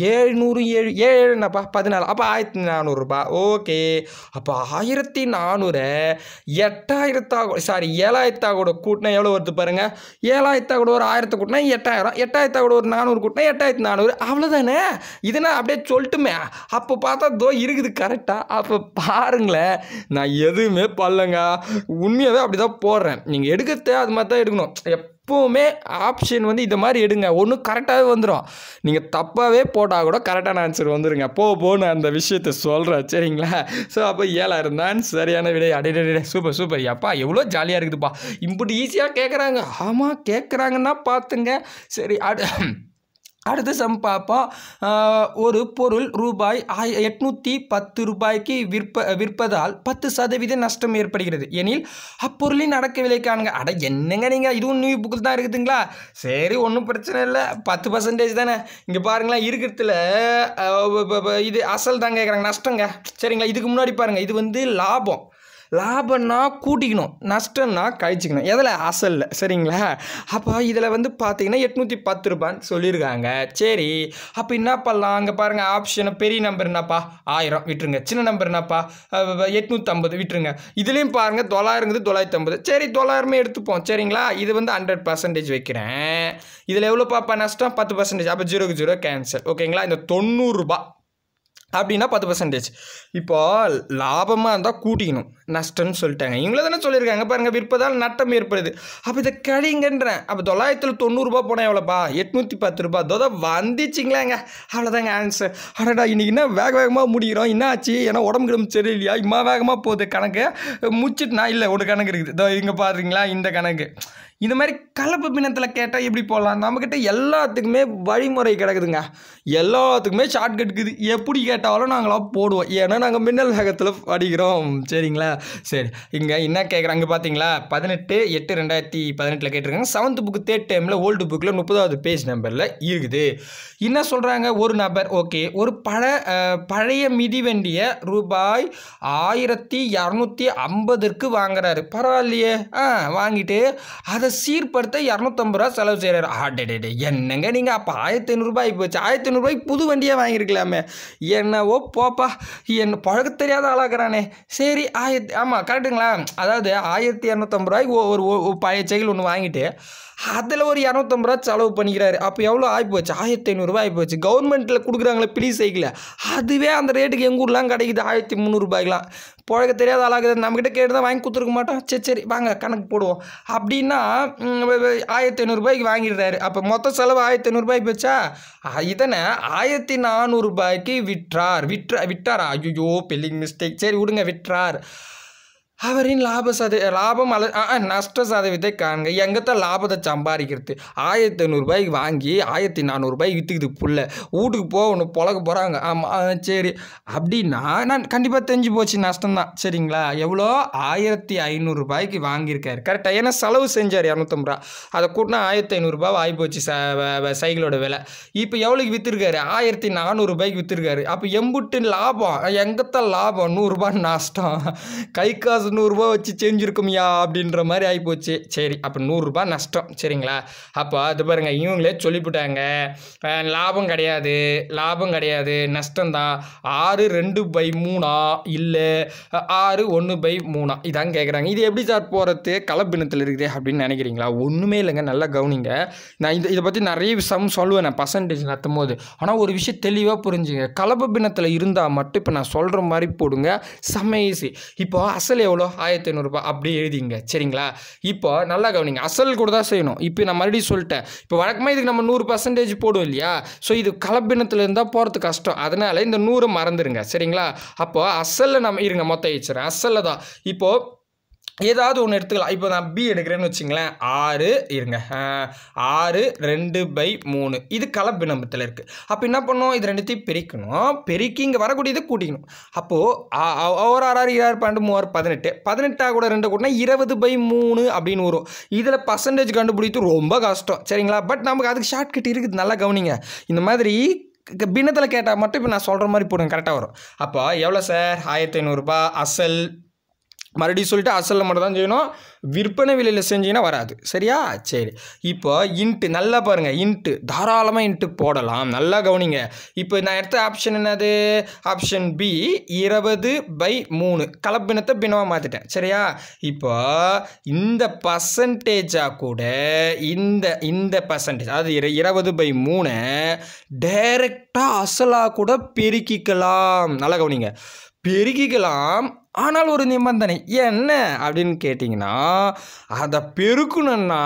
நூறு ஏழு ஏழு ஏழு என்னப்பா பதினாலு அப்போ ஆயிரத்தி நானூறுரூபா ஓகே அப்போ ஆயிரத்தி நானூறு எட்டாயிரத்தா சாரி ஏழாயிரத்தா கூட கூட்டினா எவ்வளோ வருது பாருங்கள் ஏழாயிரத்தா கூட ஒரு ஆயிரத்தை கூட்டினா எட்டாயிரம் எட்டாயிரத்தா கூட ஒரு நானூறு கூட்டினா எட்டாயிரத்தி நானூறு அவ்வளோதானே இதை நான் அப்படியே சொல்லட்டுமே அப்போ பார்த்தா தோ இருக்குது கரெக்டாக அப்போ பாருங்களேன் நான் எதுவுமே பண்ணலங்க உண்மையாகவே அப்படி தான் போடுறேன் நீங்கள் எடுக்கிறதே அது மாதிரி தான் எடுக்கணும் எப்போவுமே ஆப்ஷன் வந்து இந்த மாதிரி எடுங்க ஒன்றும் கரெக்டாகவே வந்துடும் நீங்கள் தப்பாகவே போட்டால் கூட கரெக்டான ஆன்சர் வந்துருங்க போ போ நான் அந்த விஷயத்த சொல்கிறேன் சரிங்களா ஸோ அப்போ ஏழாயிரம் தான் சரியான விடை அடைடே சூப்பர் சூப்பர் அப்பா எவ்வளோ ஜாலியாக இருக்குதுப்பா இப்படி ஈஸியாக கேட்குறாங்க ஆமாம் கேட்குறாங்கன்னா பார்த்துங்க சரி அடு அடுத்த சம் பார்ப்போம் ஆஹ், ஒரு பொருள் ரூபாய் ஆய் எட்நூற்றி பத்து ரூபாய்க்கு விற்ப விற்பதால் பத்து சதவீத நஷ்டம் ஏற்படுகிறது எனில் அப்பொருளின் அடக்க விலை காணுங்க அட என்னங்க நீங்கள் இதுவும் நியூ புக்கில் தான் இருக்குதுங்களா சரி ஒன்றும் பிரச்சனை இல்லை பத்து பர்சன்டேஜ் தானே இங்கே பாருங்களேன் இருக்கிறதுல ஆஹ், ப- ப- ப- இது அசல் தான் கேட்குறாங்க நஷ்டங்க சரிங்களா இதுக்கு முன்னாடி பாருங்கள் இது வந்து லாபம் லாபம்னா கூட்டிக்கணும் நஷ்டம்னா கழிச்சிக்கணும் எதில் அசலில் சரிங்களா அப்போ இதில் வந்து பார்த்தீங்கன்னா எட்நூற்றி பத்து ரூபான்னு சொல்லியிருக்காங்க சரி அப்போ என்ன பண்ணலாம் அங்கே பாருங்கள் ஆப்ஷனை பெரிய நம்பர் என்னப்பா ஆயிரம் விட்டுருங்க சின்ன நம்பர் என்னப்பா எட்நூற்றம்பது விட்டுருங்க இதுலேயும் பாருங்கள் தொள்ளாயிரங்குது தொள்ளாயிரத்தி ஐம்பது சரி தொள்ளாயிரமே எடுத்துப்போம் சரிங்களா இது வந்து ஹண்ட்ரட் பர்சன்டேஜ் வைக்கிறேன் இதில் எவ்வளோ பாப்பா நஷ்டம் பத்து பர்சன்டேஜ் அப்போ ஜீரோக்கு ஜீரோ கேன்சல் ஓகேங்களா இந்த தொண்ணூறுரூபா அப்படின்னா பத்து பர்சன்டேஜ் இப்போ லாபமாக இருந்தால் கூட்டிக்கணும் நஷ்டம்னு சொல்லிட்டாங்க இவங்கள தானே சொல்லியிருக்காங்க பாருங்கள் விற்பதால் நட்டம் ஏற்படுது அப்போ இதை கழிங்கன்றேன் அப்போ தொள்ளாயிரத்தில் தொண்ணூறுரூபா போனால் எவ்வளோப்பா எட்நூற்றி பத்து ரூபா அதோ வந்துச்சிங்களாங்க அவ்வளோதாங்க ஆன்சர் அடடா இன்னைக்கு என்ன வேக வேகமாக முடிகிறோம் என்ன ஆச்சு ஏன்னா உடம்பு கிடம்பு சரியில்லையா இம்மா வேகமாக போகுது கணக்கு முடிச்சிட்டு நான் இல்லை ஒரு கணக்கு இருக்குது இதோ இங்கே பாருங்களா இந்த கணக்கு இந்த மாதிரி கலப்பு பின்னத்தில் கேட்டால் எப்படி போடலாம் நம்மக்கிட்ட எல்லாத்துக்குமே வழிமுறை கிடக்குதுங்க எல்லாத்துக்குமே ஷார்ட்கட் இருக்குது எப்படி கேட்டாலும் நாங்களாம் போடுவோம் ஏன்னா நாங்கள் மின்னல் வேகத்தில் படிக்கிறோம் சரிங்களா சரி இங்கே என்ன கேட்குறாங்க பார்த்தீங்களா பதினெட்டு எட்டு ரெண்டாயிரத்தி பதினெட்டில் கேட்டிருக்காங்க செவன்த் புக்கு தேர்ட் டைமில் ஓல்டு புக்கில் முப்பதாவது பேஜ் நம்பரில் இருக்குது என்ன சொல்கிறாங்க ஒரு நபர் ஓகே ஒரு பழ அஹ், பழைய மிதிவண்டியை ரூபாய் ஆயிரத்தி இரநூத்தி ஐம்பதுக்கு வாங்குறாரு பரவாயில்லையே ஆ வாங்கிட்டு அதை சீர்படுத்த இரநூத்தம்பது ரூபா செலவு செய்கிறாரு ஆடே என்னங்க நீங்கள் அப்போ ஆயிரத்தி ஐநூறுரூபா போச்சு ஆயிரத்தி ஐநூறுரூபாய்க்கு புது வண்டியே வாங்கியிருக்கலாமே என்னவோ போப்பா என்ன பழக தெரியாத ஆளாக்குறானே சரி ஆயிரத்தி ஆமாம் கரெக்டுங்களா அதாவது ஆயிரத்தி இரநூத்தம்பது ரூபாய்க்கு ஒ- ஒரு ஒ- ஒரு பழைய சைக்கிள் ஒன்று வாங்கிட்டு அதில் ஒரு இரநூத்தம்பது ரூபா செலவு பண்ணிக்கிறாரு அப்போ எவ்வளோ ஆகிப்போச்சு ஆயிரத்தி ஐநூறுரூவா ஆகிப்போச்சு கவர்மெண்ட்டில் கொடுக்குறாங்களே பிடி சைக்கிள் அதுவே அந்த ரேட்டுக்கு எங்கள் ஊர்லாம் கிடைக்குது ஆயிரத்தி முந்நூறுபாய்க்கெலாம் புழக்க தெரியாத ஆளாகுது நம்மக்கிட்ட கேட்டு தான் வாங்கி கொடுத்துருக்க மாட்டோம் சரி சரி வாங்க கணக்கு போடுவோம் அப்படின்னா ம், வ- வ- ஆயிரத்தி ஐநூறுரூபாய்க்கு வாங்கிடுறாரு அப்போ மொத்த செலவு ஆயிரத்தி ஐநூறுரூபாய்க்கு போச்சா அ, இதனை ஆயிரத்தி நானூறுபாய்க்கு விற்றார் விற்ற விட்டாரா ஐயோ பெல்லிங் மிஸ்டேக் சரி விடுங்க விற்றார் அவரின் லாப சத லாபம் அல்ல ஆ, ஆ, நஷ்ட சதவீதத்தை காண்க எங்கத்தான் லாபத்தை சம்பாதிக்கிறது ஆயிரத்தி ஐநூறுரூபாய்க்கு வாங்கி ஆயிரத்தி நானூறுரூபாய்க்கு விற்றுக்குது புள்ள வீட்டுக்கு போகணும் பொழக்க போகிறாங்க ஆமாம் சரி அப்படின்னா நான் கண்டிப்பாக தெரிஞ்சு போச்சு நஷ்டம்தான் சரிங்களா எவ்வளோ ஆயிரத்தி ஐநூறுரூபாய்க்கு வாங்கியிருக்காரு கரெக்டாக ஏன்னா செலவு செஞ்சார் இரநூத்தம்பது ரூபா அதை கூட்டினா ஆயிரத்தி ஐநூறுரூபா ஆகி போச்சு ச வ- வ- சைக்கிளோட விலை இப்போ எவ்வளோக்கு விற்றுருக்காரு ஆயிரத்தி நானூறுரூபாய்க்கு விற்றுருக்காரு அப்போ எம்புட்டு லாபம் எங்கத்தான் லாபம் நூறுரூபா நஷ்டம் கை காசு நூறுரூபா வச்சு செஞ்சுருக்குமியா அப்படின்ற மாதிரி ஆகிப்போச்சு சரி அப்போ நூறுரூபா நஷ்டம் சரிங்களா அப்போ அது பாருங்க இவங்களே சொல்லிவிட்டாங்க அஹ், லாபம் கிடையாது லாபம் கிடையாது நஷ்டம்தான் ஆறு ரெண்டு பை மூணா இல்லை ஆறு ஒன்று பை மூணா இதான் கேட்குறாங்க இது எப்படி சார் போகிறது கலப்பினத்தில் இருக்குது அப்படின்னு நினைக்கிறீங்களா ஒன்றுமே இல்லைங்க நல்லா கவனிங்க நான் இது இதை பற்றி நிறைய சம் சொல்லுவேன் நான் பர்சன்டேஜ் நடத்தும் போது ஆனால் ஒரு விஷயம் தெளிவாக புரிஞ்சுங்க கலப்பு பின்னத்தில் இருந்தால் மட்டும் இப்போ நான் சொல்கிற மாதிரி போடுங்க செம்ம ஈஸி இப்போ அசல் எவ்வளோ ஆயிரத்தி ஐநூறுரூபா அப்படியே எழுதிங்க சரிங்களா இப்போ நல்லா கவனிங்க அசல் கூட தான் செய்யணும் இப்போ நான் மறுபடியும் சொல்லிட்டேன் இப்போ வழக்கமாக இதுக்கு நம்ம நூறு பர்சன்டேஜ் போடுவோம் இல்லையா ஸோ இது கலப்பினத்தில் இருந்தால் போகிறது கஷ்டம் அதனால் இந்த நூறு மறந்துடுங்க சரிங்களா அப்போது அசலில் நம்ம இருங்க மொத்தம் வச்சுறேன் அசலில் தான் இப்போது ஏதாவது ஒன்று எடுத்துக்கலாம் இப்போ நான் பி எடுக்கிறேன்னு வச்சுங்களேன் ஆறு இருங்க ஆஹ், ஆறு ரெண்டு பை மூணு இது கலப்பினம்பத்தில் இருக்குது அப்போ என்ன பண்ணணும் இது ரெண்டுத்தையும் பிரிக்கணும் பெருக்கி இங்கே வரக்கூடியதை கூட்டிக்கணும் அப்போது ஒரு ஆறு ஆறு இருபது பன்னெண்டு மூவாறு பதினெட்டு பதினெட்டா கூட ரெண்டு கூட்டினா இருபது பை மூணு அப்படின்னு வரும் இதில் பர்சன்டேஜ் கண்டுபிடித்து ரொம்ப கஷ்டம் சரிங்களா பட் நமக்கு அதுக்கு ஷார்ட்கட் இருக்குது நல்லா கவனிங்க இந்த மாதிரி க- பின்னத்தில் கேட்டால் மட்டும் இப்போ நான் சொல்கிற மாதிரி போடுங்க கரெக்டாக வரும் அப்போ எவ்வளோ சார் ஆயிரத்தி ஐநூறுரூபா அசல் மறுபடியும் சொல்லிட்டு அசலில் மட்டும் தான் செய்யணும் விற்பனை விலையில் செஞ்சீங்கன்னா வராது சரியா சரி இப்போ இன்ட்டு நல்லா பாருங்கள் இன்ட்டு தாராளமாக இன்ட்டு போடலாம் நல்லா கவனிங்க இப்போ நான் எடுத்த ஆப்ஷன் என்னது ஆப்ஷன் பி இருபது பை மூணு கலப்பினத்தை பின்னமாக மாற்றிட்டேன் சரியா இப்போ இந்த பர்சன்டேஜாக கூட இந்த இந்த பர்சன்டேஜ் அதாவது இரு- இருபது பை மூணை டைரெக்டாக அசலாக கூட பெருக்கிக்கலாம் நல்லா கவனிங்க பெருக்கிக்கலாம் ஆனால் ஒரு நிபந்தனை என்ன அப்படின்னு கேட்டிங்கன்னா அதை பெருக்கணும்னா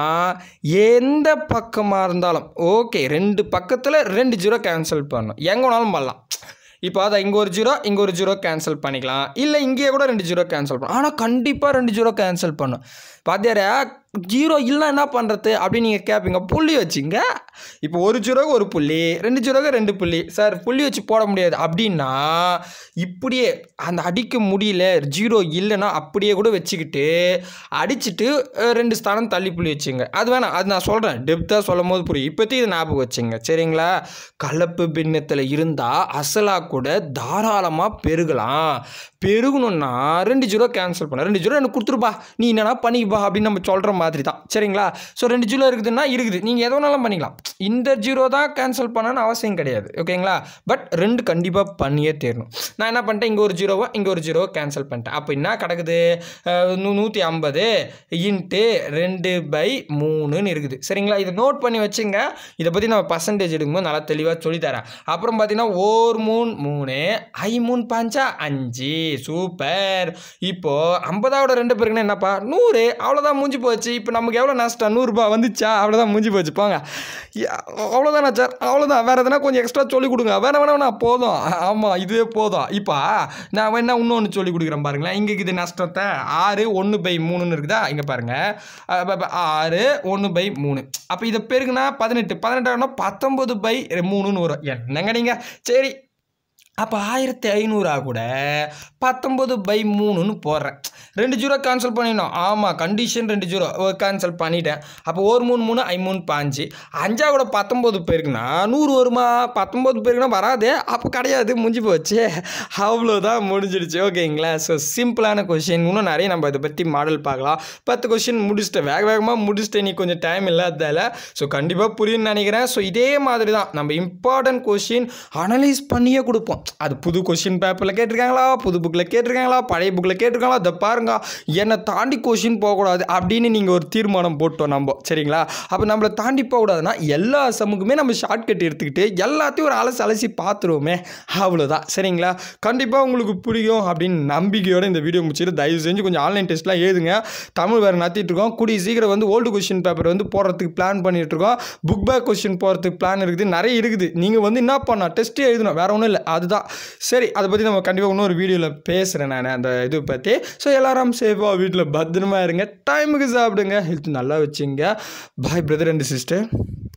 எந்த பக்கமாக இருந்தாலும் ஓகே ரெண்டு பக்கத்தில் ரெண்டு ஜீரோ கேன்சல் பண்ணணும் எங்கே வேணாலும் பண்ணலாம் இப்போ அதை இங்கே ஒரு ஜீரோ இங்கே ஒரு ஜீரோ கேன்சல் பண்ணிக்கலாம் இல்லை இங்கேயே கூட ரெண்டு ஜீரோ கேன்சல் பண்ணலாம் ஆனால் கண்டிப்பாக ரெண்டு ஜீரோ கேன்சல் பண்ணும் பாத்தியாரா ஜீரோ இல்லை என்ன பண்ணுறது அப்படின்னு நீங்கள் கேட்பீங்க புள்ளி வச்சுங்க இப்போ ஒரு ஜீரோக்கு ஒரு புள்ளி ரெண்டு ஜீரோக்கு ரெண்டு புள்ளி சார் புள்ளி வச்சு போட முடியாது அப்படின்னா இப்படியே அந்த அடிக்க முடியல ஜீரோ இல்லைன்னா அப்படியே கூட வச்சுக்கிட்டு அடிச்சுட்டு அஹ், ரெண்டு ஸ்தானம் தள்ளி புள்ளி வச்சுங்க அது வேணாம் அது நான் சொல்கிறேன் டெப்த்தாக சொல்லும் போது புரியும் இப்போதைக்கு இது ஞாபகம் வச்சுங்க சரிங்களா கலப்பு பின்னத்தில் இருந்தால் அசலாக கூட தாராளமாக பெருகலாம் பெருகணும்னா ரெண்டு ஜீரோ கேன்சல் பண்ண ரெண்டு ஜீரோ எனக்கு கொடுத்துருப்பா நீ என்னன்னா பண்ணிக்கப்பா அப்படின்னு நம்ம சொல்கிற மாதிரி தான் சரிங்களா ஸோ ரெண்டு ஜீரோ இருக்குதுன்னா இருக்குது நீங்கள் எது வேணாலும் பண்ணிக்கலாம் இந்த ஜீரோ தான் கேன்சல் பண்ணணும்னு அவசியம் கிடையாது ஓகேங்களா பட் ரெண்டு கண்டிப்பாக பண்ணியே தேரணும் நான் என்ன பண்ணிட்டேன் இங்கே ஒரு ஜீரோவை இங்கே ஒரு ஜீரோவை கேன்சல் பண்ணிட்டேன் அப்போ என்ன கிடக்குது அஹ், நூ நூற்றி ஐம்பது இன்ட்டு ரெண்டு பை மூணுன்னு இருக்குது சரிங்களா இதை நோட் பண்ணி வச்சுங்க இதை பற்றி நம்ம பர்சன்டேஜ் எடுக்கும்போது நல்லா தெளிவாக சொல்லித்தரேன் அப்புறம் பார்த்தீங்கன்னா ஓர் மூணு மூணு ஐ மூணு பாஞ்சா அஞ்சு சூப்பர் இப்போ ஐம்பதாவோட ரெண்டு பேருக்குன்னா என்னப்பா நூறு அவ்வளோதான் மூஞ்சி போச்சு இப்போ நமக்கு எவ்வளோ நஷ்டம் நூறுரூபா வந்துச்சா அவ்வளோதான் மூஞ்சி போச்சு போங்க யா, அவ்வளோதானா சார் அவ்வளோதான் வேறு எதனா கொஞ்சம் எக்ஸ்ட்ரா சொல்லி கொடுங்க வேணா வேணா வேணா போதும் ஆமாம் இதுவே போதும் இப்போ நான் வேணா இன்னொன்று சொல்லி கொடுக்குறேன் பாருங்களேன் இங்கே இது நஷ்டத்தை ஆறு ஒன்று பை மூணுன்னு இருக்குதா இங்கே பாருங்கள் ஆறு ஒன்று பை மூணு அப்போ இதை பெருக்குனா பதினெட்டு பதினெட்டாயிரம்னா பத்தொம்பது பை மூணுன்னு வரும் என்னங்க நீங்கள் சரி அப்போ ஆயிரத்தி ஐநூறா கூட பத்தொம்பது பை மூணுன்னு போடுறேன் ரெண்டு ஜீரோ கேன்சல் பண்ணிடணும் ஆமாம் கண்டிஷன் ரெண்டு ஜீரோ கேன்சல் பண்ணிட்டேன் அப்போ ஒரு மூணு மூணு ஐ மூணு பாஞ்சு அஞ்சா கூட பத்தொம்பது பேருக்குன்னா நூறு வருமா பத்தொம்பது பேருக்குன்னா வராதே அப்போ கிடையாது முடிஞ்சு போச்சு அவ்வளோதான் முடிஞ்சிடுச்சு ஓகேங்களா ஸோ சிம்பிளான கொஷின் இன்னும் நிறைய நம்ம இதை பற்றி மாடல் பார்க்கலாம் பத்து கொஷின் முடிச்சிட்டேன் வேக வேகமாக முடிச்சிட்டேன் நீ கொஞ்சம் டைம் இல்லாததால ஸோ கண்டிப்பாக புரியும்னு நினைக்கிறேன் ஸோ இதே மாதிரி தான் நம்ம இம்பார்ட்டன்ட் கொஷின் அனலைஸ் பண்ணியே கொடுப்போம் அது புது கொஷின் பேப்பரில் கேட்டிருக்காங்களா புது புக்கில் கேட்டிருக்காங்களா பழைய புக்கில் கேட்டிருக்காங்களா அதை பாருங்க என்னை தாண்டி கொஷின் போகக்கூடாது அப்படின்னு நீங்கள் ஒரு தீர்மானம் போட்டோம் நம்ம சரிங்களா அப்போ நம்மளை தாண்டி போகக்கூடாதுன்னா எல்லா சமுக்குமே நம்ம ஷார்ட்கட் எடுத்துக்கிட்டு எல்லாத்தையும் ஒரு அலசி அலசி பார்த்துருவோமே அவ்வளோதான் சரிங்களா கண்டிப்பாக உங்களுக்கு பிடிக்கும் அப்படின்னு நம்பிக்கையோட இந்த வீடியோ முடிச்சுட்டு தயவு செஞ்சு கொஞ்சம் ஆன்லைன் டெஸ்ட்லாம் எழுதுங்க தமிழ் வேறு நடத்திட்டு இருக்கோம் கூடிய சீக்கிரம் வந்து ஓல்டு கொஷின் பேப்பர் வந்து போடுறதுக்கு பிளான் பண்ணிட்டு இருக்கோம் புக் பேக் கொஷின் போகிறதுக்கு பிளான் இருக்குது நிறைய இருக்குது நீங்கள் வந்து என்ன பண்ணலாம் டெஸ்ட்டே எழுதணும் வேற ஒன்றும் இல்லை அதுதான் சரி அதை பற்றி நம்ம கண்டிப்பாக இன்னொரு வீடியோவில் பேசுகிறேன் நான் அந்த இது பற்றி ஸோ எல்லாரும் சேஃபாக வீட்டில் பத்திரமா இருங்க டைமுக்கு சாப்பிடுங்க ஹெல்த் நல்லா வச்சுங்க பாய் பிரதர் அண்ட் சிஸ்டர்